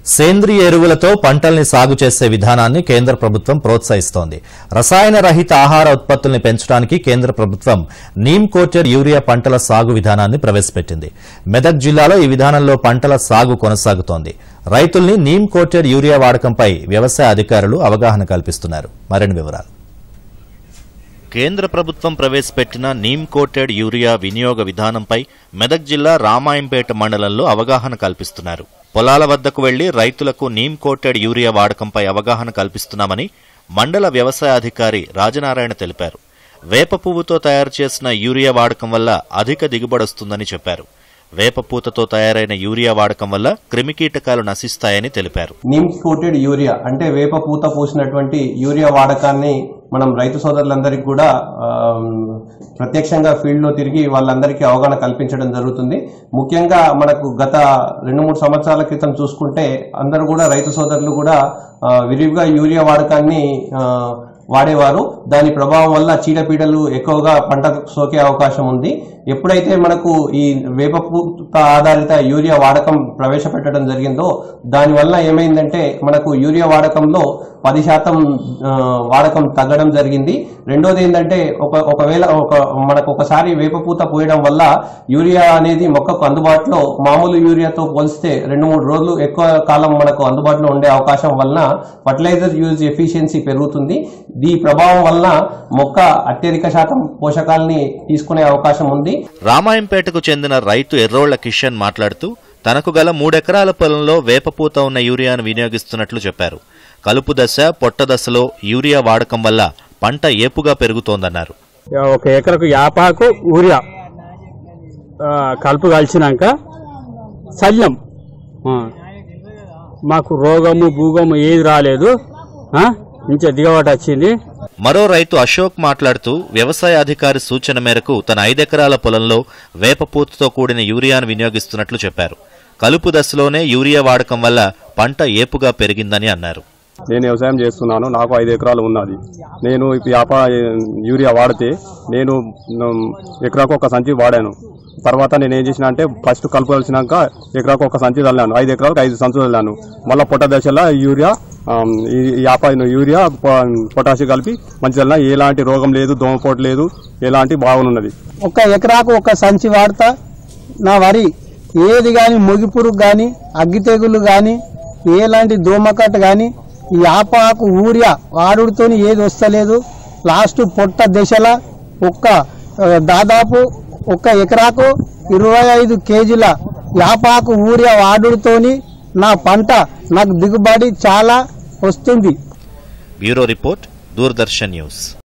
సేంద్రియ ఎరువులతో పంటల్ని సాగు చేసే విధానాన్ని కేంద్ర ప్రభుత్వం ప్రోత్సహిస్తోంది రసాయన రహిత ఆహార ఉత్పత్తుల్ని పెంచడానికి కేంద్ర ప్రభుత్వం నీమ్ కోటెడ్ యూరియా పంటల సాగు విధానాన్ని ప్రవేశపెట్టింది మెదక్ జిల్లాలో ఈ విధానంలో పంటల సాగు కొనసాగుతోంది రైతుల్ని నీమ్ కోటెడ్ యూరియా వాడకంపై వ్యవసాయ అధికారులు అవగాహన కల్పిస్తున్నారు మరిన్ని వివరాలు కేంద్ర ప్రభుత్వం ప్రవేశపెట్టిన నీమ్ కోటెడ్ యూరియా వినియోగ విధానంపై మెదక్ జిల్లా రామాయంపేట మండలంలో అవగాహన కల్పిస్తున్నారు పొలాల వద్దకు వెళ్లి రైతులకు నీమ్ కోటెడ్ యూరియా వాడకంపై అవగాహన కల్పిస్తున్నామని మండల వ్యవసాయ అధికారి రాజనారాయణ తెలిపారు వేప పువ్వుతో తయారు చేసిన యూరియా వాడకం వల్ల అధిక దిగుబడొస్తుందని చెప్పారు వేప పూతతో తయారైన యూరియా వాడకం వల్ల క్రిమికీటకాలు నశిస్తాయని తెలిపారు నీమ్ కోటెడ్ యూరియా అంటే వేప పూత పూసినటువంటి యూరియా వాడకాన్ని మనం రైతు సోదరులందరికీ కూడా ఆ, ప్రత్యక్షంగా ఫీల్డ్లో తిరిగి వాళ్ళందరికీ అవగాహన కల్పించడం జరుగుతుంది ముఖ్యంగా మనకు గత రెండు మూడు సంవత్సరాల క్రితం చూసుకుంటే అందరూ కూడా రైతు సోదరులు కూడా ఆ, విరివిగా యూరియా వాడకాన్ని ఆ, వాడేవారు దాని ప్రభావం వల్ల చీడపీడలు ఎక్కువగా పంటకు సోకే అవకాశం ఉంది ఎప్పుడైతే మనకు ఈ వేప పూత ఆధారిత యూరియా వాడకం ప్రవేశపెట్టడం జరిగిందో దానివల్ల ఏమైందంటే మనకు యూరియా వాడకంలో పది శాతం ఆ, వాడకం తగ్గడం జరిగింది రెండోది ఏంటంటే ఒక ఒకవేళ ఒక మనకు ఒకసారి వేప పూత పోయడం వల్ల యూరియా అనేది మొక్కకు అందుబాటులో మామూలు యూరియాతో పోలిస్తే రెండు మూడు రోజులు ఎక్కువ కాలం మనకు అందుబాటులో ఉండే అవకాశం వలన ఫర్టిలైజర్ యూజ్ ఎఫిషియన్సీ పెరుగుతుంది ఈ ప్రభావం వలన మొక్క అత్యధిక శాతం పోషకాలని తీసుకునే అవకాశం ఉంది రామాయంపేటకు చెందిన రైతు ఎర్రోళ్ల కిషన్ మాట్లాడుతూ తనకు గల మూడెకరాల పొలంలో వేపపూత ఉన్న యూరియాను వినియోగిస్తున్నట్లు చెప్పారు కలుపు దశ పొట్ట దశలో యూరియా వాడకం వల్ల పంట ఏపుగా పెరుగుతోందన్నారు ఒక ఎకరకు యాపాకు ఊరియా ఆ, కలుపు కలిసినాక చల్లం ఆ. మాకు రోగము భూగము ఏది రాలేదు ఆ? మంచిగా దిగబడి వచ్చింది మరో రైతు అశోక్ మాట్లాడుతూ వ్యవసాయ అధికారి సూచన మేరకు తన ఐదెకరాల పొలంలో వేపపూతతో కూడిన యూరియాను వినియోగిస్తున్నట్లు చెప్పారు కలుపు దశలోనే యూరియా వాడకం వల్ల పంట ఏపుగా పెరిగిందని అన్నారు నేను వ్యవసాయం చేస్తున్నాను నాకు ఐదు ఎకరాలు ఉన్నది నేను ఇప్పుడు యాప యూరియా వాడితే నేను ఉమ్, ఎకరాకు ఒక సంచి వాడాను తర్వాత నేను ఏం చేసిన అంటే ఫస్ట్ కలుపుకొలిసినాక ఎకరాకు ఒక సంచి చల్లాను ఐదు ఎకరాలకు ఐదు సంచులు చల్లాను మళ్ళీ పొట్ట దశలో యూరియా ఆమ్, ఈ యాప యూరియా పొ- పొటాషియం కలిపి మంచి చల్లినా ఎలాంటి రోగం లేదు దోమపోటు లేదు ఎలాంటి బాగున్నది ఒక ఎకరాకు ఒక సంచి వాడతా నా వరి ఏది గాని మొగి పురుగు గాని అగ్గి తెగులు గాని ఎలాంటి దోమకట్ట గాని ఈ ఆపాకు ఊరియా వాడుతోని ఏది వస్తలేదు లాస్ట్ పొట్ట దశల ఒక్క ఆ, దాదాపు ఒక్క ఎకరాకు ఇరవై ఐదు కేజీల యాపాకు ఊరియా వాడుతోని నా పంట నాకు దిగుబడి చాలా వస్తుంది బ్యూరో రిపోర్ట్ దూరదర్శన్ న్యూస్